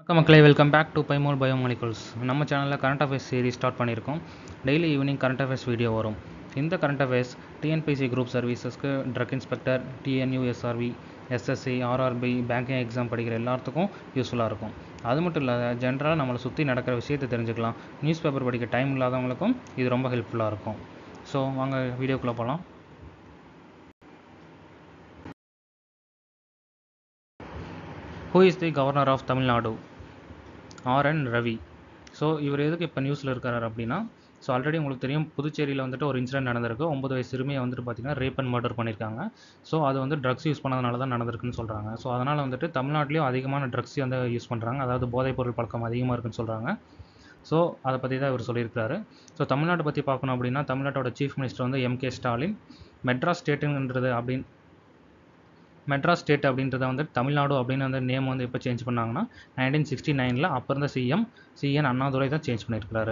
மக்களே welcome back to பைமோல் biomolecules நம்ம சேனலில் கரண்ட் அஃபேர்ஸ் சீரிஸ் ஸ்டார்ட் பண்ணியிருக்கோம் daily evening current affairs video வரும் இந்த கரண்ட் அஃபேர்ஸ் டிஎன்பிசி குரூப் சர்வீசஸ்க்கு drug inspector TNUSRB SSC RRB banking exam படிக்கிற எல்லாத்துக்கும் யூஸ்ஃபுல்லாக இருக்கும் அது மட்டும் இல்லாத ஜென்ரலாக நம்மளை சுற்றி நடக்கிற விஷயத்தை தெரிஞ்சுக்கலாம் நியூஸ் பேப்பர் படிக்க டைம் இல்லாதவங்களுக்கும் இது ரொம்ப ஹெல்ப்ஃபுல்லாக இருக்கும் ஸோ வாங்க வீடியோக்குள்ளே போகலாம் who is the governor of Tamil Nadu R N Ravi so எதுக்கு இப்போ நியூஸில் இருக்கார் அப்படின்னா ஸோ ஆல்ரெடி உங்களுக்கு தெரியும் புதுச்சேரியில் வந்துட்டு ஒரு இன்சிடென்ட் நடந்திருக்கு ஒன்பது வயசு சிறுமியை வந்துட்டு பார்த்தீங்கன்னா ரேப் அண்ட் மர்டர் பண்ணியிருக்காங்க ஸோ அது வந்து ட்ரக்ஸ் யூஸ் பண்ணதுனால தான் நடந்திருக்குன்னு சொல்கிறாங்க ஸோ அதனால் வந்துட்டு தமிழ்நாட்டிலையும் அதிகமான ட்ரக்ஸ் வந்து யூஸ் பண்ணுறாங்க அதாவது போதைப்பொருள் பழக்கம் அதிகமாக இருக்குன்னு சொல்கிறாங்க ஸோ அதை பற்றி தான் இவர் சொல்லியிருக்காரு ஸோ தமிழ்நாட்டை பற்றி பார்க்கணும் அப்படின்னா தமிழ்நாட்டோட சீஃப் மினிஸ்டர் வந்து எம் கே ஸ்டாலின் மெட்ராஸ் ஸ்டேட்டுன்றது அப்படின்னு மெட்ராஸ் ஸ்டேட் அப்படின்றத வந்து தமிழ்நாடு அப்படின்னு அந்த நேம் வந்து எப்போ சேஞ்ச் பண்ணாங்கன்னா நைன்டீன் சிக்ஸ்டி நைனில் அப்போ இருந்த சிஎம் சிஎன் அண்ணாதுரை தான் சேஞ்ச் பண்ணியிருக்கிறாரு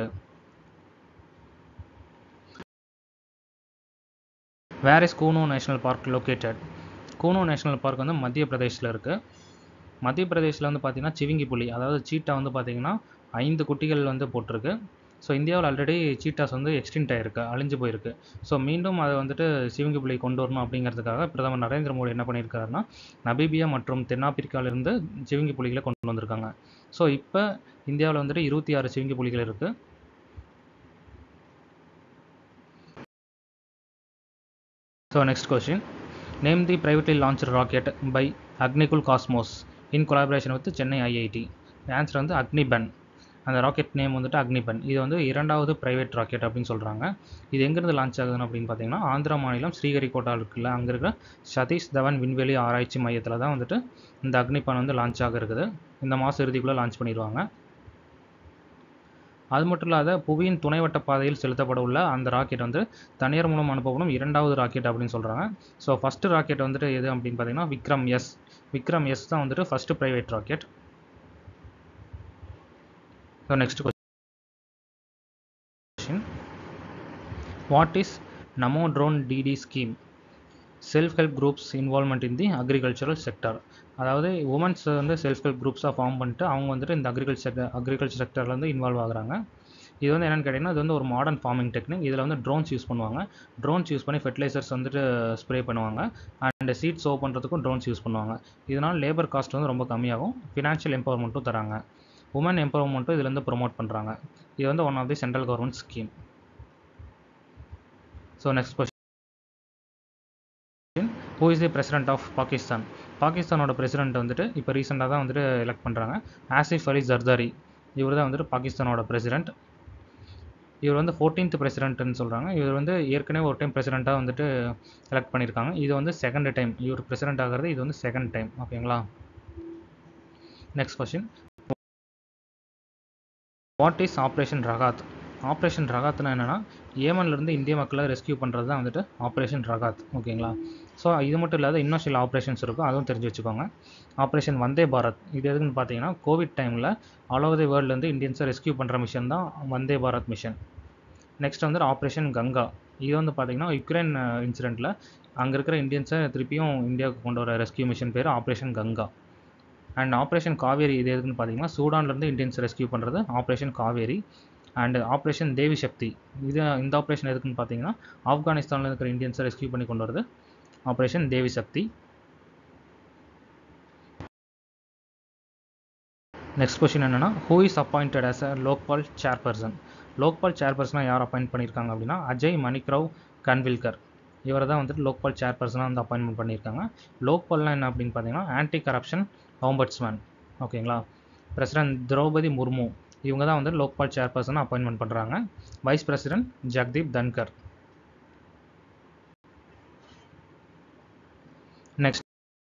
where is Kuno national park located Kuno national park வந்து மத்திய பிரதேஷில் இருக்குது மத்திய பிரதேஷில் வந்து பார்த்திங்கன்னா சிவிங்கி புலி அதாவது சீட்டா வந்து பார்த்திங்கன்னா ஐந்து குட்டிகள் வந்து போட்டிருக்கு ஸோ இந்தியாவில் ஆல்ரெடி சீட்டாஸ் வந்து எக்ஸ்டின்ட் ஆகிருக்கு அழிஞ்சு போயிருக்கு ஸோ மீண்டும் அதை வந்துட்டு சிவங்கி புலி கொண்டு வரணும் அப்படிங்கிறதுக்காக பிரதமர் நரேந்திர மோடி என்ன பண்ணியிருக்காருன்னா நபீபியா மற்றும் தென்னாப்பிரிக்காவிலிருந்து சிவங்கி புலிகளை கொண்டு வந்திருக்காங்க ஸோ இப்போ இந்தியாவில் வந்துட்டு இருபத்தி ஆறு சிவங்கி புலிகள் இருக்குது so next question name the privately launch rocket by Agnikul cosmos in collaboration with Chennai IIT answer வந்து அக்னிபன் அந்த ராக்கெட் நேம் வந்துட்டு அக்னிபன் இது வந்து இரண்டாவது ப்ரைவேட் ராக்கெட் அப்படின்னு சொல்கிறாங்க இது எங்கேருந்து லான்ச் ஆகுதுன்னு அப்படின்னு பார்த்தீங்கன்னா ஆந்திரா மாநிலம் ஸ்ரீஹரிகோட்டா இருக்குல்ல அங்கே இருக்கிற சதீஷ் தவன் விண்வெளி ஆராய்ச்சி மையத்தில் தான் வந்துட்டு இந்த அக்னிபன் வந்து லான்ச் ஆக இருக்குது இந்த மாத இறுதிக்குள்ளே லான்ச் பண்ணிடுவாங்க அது மட்டும் இல்லாத புவியின் துணைவட்ட பாதையில் செலுத்தப்பட உள்ள அந்த ராக்கெட் வந்து தனியார் மூலம் அனுப்பப்படும் இரண்டாவது ராக்கெட் அப்படின்னு சொல்கிறாங்க ஸோ ஃபஸ்ட்டு ராக்கெட் வந்துட்டு எது அப்படின்னு பார்த்தீங்கன்னா விக்ரம் எஸ் விக்ரம் எஸ் தான் வந்துட்டு first private rocket So next question. What is Namo Drone DD scheme? Self help groups involvement in the agricultural sector அதாவது உமன்ஸ் வந்து செல்ஃப் ஹெல்ப் குரூப்ஸாக ஃபார்ம் பண்ணிட்டு அவங்க வந்துட்டு இந்த அக்ரிகல்ச்சர் செக்டர் அக்ரிகல்ச்சர் செக்டரில் வந்து இன்வால்வ் ஆகுறாங்க இது வந்து என்னென்னு கேட்டிங்கன்னா இது வந்து ஒரு மாடர்ன் ஃபார்மிங் டெக்னிக் இதில் வந்து ட்ரோன்ஸ் யூஸ் பண்ணுவாங்க ட்ரோன்ஸ் யூஸ் பண்ணி ஃபெர்டிலைசர்ஸ் வந்துட்டு ஸ்ப்ரே பண்ணுவாங்க அண்ட் சீட் சோ பண்ணுறதுக்கும் ட்ரோன்ஸ் யூஸ் பண்ணுவாங்க இதனால் லேபர் காஸ்ட் வந்து ரொம்ப கம்மியாகும் ஃபினான்ஷியல் எம்பவர்மெண்ட்டும் தராங்க உமன் எம்பவர்மெண்ட்டும் இதுலேருந்து ப்ரொமோட் பண்ணுறாங்க இது வந்து one of the central government scheme so next question who is the president of Pakistan பாகிஸ்தானோட பிரசிடென்ட் வந்துட்டு இப்போ ரீசெண்டாக தான் வந்துட்டு எலெக்ட் பண்ணுறாங்க ஆசிஃப் அலி ஜர்தாரி இவர் தான் வந்துட்டு பாகிஸ்தானோட பிரசிடென்ட் இவர் வந்து ஃபோர்டீன்த் பிரசிடென்ட்னு சொல்கிறாங்க இவர் வந்து ஏற்கனவே ஒரு டைம் பிரசிடெண்ட்டாக வந்துட்டு எலெக்ட் பண்ணியிருக்காங்க இது வந்து செகண்ட் டைம் இவர் பிரசிடென்ட் ஆகிறது இது வந்து செகண்ட் டைம் ஓகேங்களா next question what is operation Rahat operation ரகாத்னா என்னென்னா ஏமன்லேருந்து இந்திய மக்களை ரெஸ்கியூ பண்ணுறது தான் வந்துட்டு ஆப்ரேஷன் ரகாத் ஓகேங்களா ஸோ இது மட்டும் இல்லாத இன்னும் சில ஆப்ரேஷன்ஸ் இருக்கும் அதுவும் தெரிஞ்சு வச்சுக்கோங்க ஆப்ரேஷன் வந்தே பாரத் இது எதுக்குன்னு பார்த்தீங்கன்னா கோவிட் டைமில் ஆல் ஓவர் தி வேர்ல்ட்லேருந்து இந்தியன்ஸை ரெஸ்கியூ பண்ணுற மிஷன் தான் வந்தே பாரத் மிஷன் நெக்ஸ்ட் வந்து ஆப்ரேஷன் கங்கா இது வந்து பார்த்தீங்கன்னா யுக்ரைன் இன்சிடெண்ட்டில் அங்கே இருக்கிற இந்தியன்ஸை திருப்பியும் இந்தியாவுக்கு கொண்டு வர ரெஸ்கியூ மிஷன் பேர் operation Ganga and operation Kaveri இது எதுக்குன்னு பார்த்தீங்கன்னா சூடான்லேருந்து இந்தியன்ஸ் ரெஸ்கியூ பண்ணுறது operation Kaveri and operation Devi Shakti இது இந்த ஆப்ரேஷன் எதுக்குன்னு பார்த்தீங்கன்னா ஆப்கானிஸ்தானில் இருக்கிற இந்தியன்ஸை ரெஸ்கியூ பண்ணி கொண்டு வரது operation Devi Shakti next question என்னென்னா who is appointed as a Lokpal chairperson Lokpal சேர்பர்சனாக யார் அப்பாயிண்ட் பண்ணியிருக்காங்க அப்படின்னா அஜய் மணிக்ரவ் கன்வில்கர் இவரை தான் வந்துட்டு லோக்பால் சேர்பர்சனாக வந்து அப்பாயின்மெண்ட் பண்ணியிருக்காங்க லோக்பால்னால் என்ன அப்படின்னு பார்த்தீங்கன்னா ஆன்டி கரப்ஷன் ஆம்பட்ஸ்மேன் ஓகேங்களா பிரசிடென்ட் திரௌபதி முர்மு இவங்க தான் வந்து லோக்பால் சேர்பர்சன் அப்பாயின்மெண்ட் பண்ணுறாங்க vice president Jagdeep Dhankhar next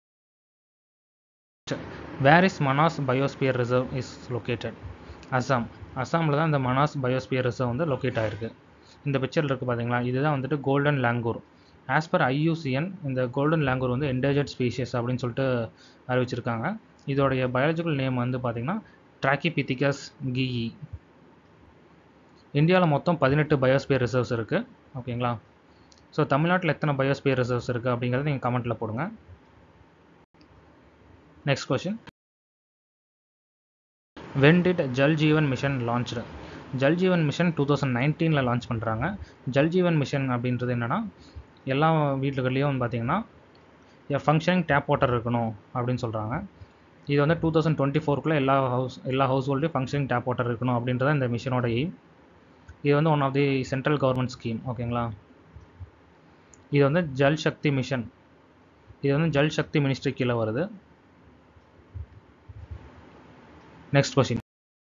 where is Manas biosphere reserve is located Assam அஸ்ஸாமில் தான் இந்த மனாஸ் பயோஸ்பியர் ரிசர்வ் வந்து லொக்கேட் ஆகிருக்கு இந்த பிக்சரில் இருக்குது பார்த்தீங்களா இதுதான் வந்துட்டு golden langur as per IUCN இந்த கோல்டன் லேங்கூர் வந்து என்டேஜர்ட் ஸ்பீஷியஸ் அப்படின்னு சொல்லிட்டு அறிவிச்சிருக்காங்க இதோடைய பயாலஜிக்கல் நேம் வந்து பார்த்திங்கன்னா ட்ராக்கிபித்திகஸ் கிஇ இந்தியாவில் மொத்தம் பதினெட்டு பயோஸ்பியர் ரிசர்வ்ஸ் இருக்குது ஓகேங்களா ஸோ தமிழ்நாட்டில் எத்தனை பயோஸ்பியர் ரிசர்வ்ஸ் இருக்குது அப்படிங்கிறத நீங்கள் கமெண்ட்டில் போடுங்க next question when did Jal Jeevan mission launched Jal Jeevan mission two thousand நைன்டீனில் லான்ச் பண்ணுறாங்க ஜல் ஜீவன் மிஷன் அப்படின்றது என்னென்னா எல்லா வீட்டுகள்லேயும் பார்த்தீங்கன்னா ஃபங்க்ஷனிங் டேப் வாட்டர் இருக்கணும் அப்படின்னு சொல்கிறாங்க இது வந்து டூ தௌசண்ட் டுவெண்ட்டி ஃபோருக்குள்ளே எல்லா ஹவுஸ் எல்லா ஹவுஸ் ஹோல்டையும் ஃபங்க்ஷனிங் டேப் வாட்டர் இருக்கணும் அப்படின்றத இந்த மிஷனோட எய்ம் இது வந்து one of the central government scheme ஓகேங்களா இது வந்து ஜல் சக்தி மிஷன் இது வந்து ஜல் சக்தி மினிஸ்ட்ரி கீழே வருது next question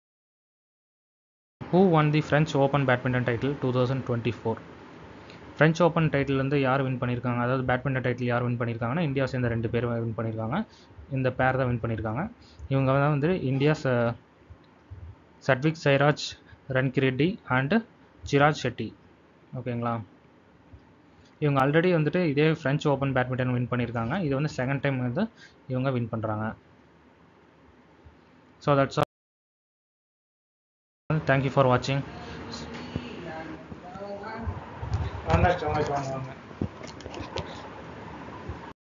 who won the French open badminton title two thousand twenty four French open title யார் வின் பண்ணியிருக்காங்க அதாவது பேட்மிண்டன் டைட்டில் யார் வின் பண்ணியிருக்காங்கன்னா இந்தியா சேர்ந்த ரெண்டு பேர் வின் பண்ணியிருக்காங்க இந்த பேர் தான் வின் பண்ணியிருக்காங்க இவங்க தான் வந்து இந்தியா சட்விக் சைராஜ் ரன்கிரெட்டி அண்டு சிராஜ் ஷெட்டி ஓகேங்களா இவங்க ஆல்ரெடி வந்துட்டு இதே ஃப்ரெஞ்ச் ஓப்பன் பேட்மிண்டன் வின் பண்ணியிருக்காங்க இது வந்து செகண்ட் டைம் வந்து இவங்க வின் பண்ணுறாங்க ஸோ தட்ஸ் தேங்க்யூ ஃபார் வாட்சிங் வாங்க வாங்க வாங்க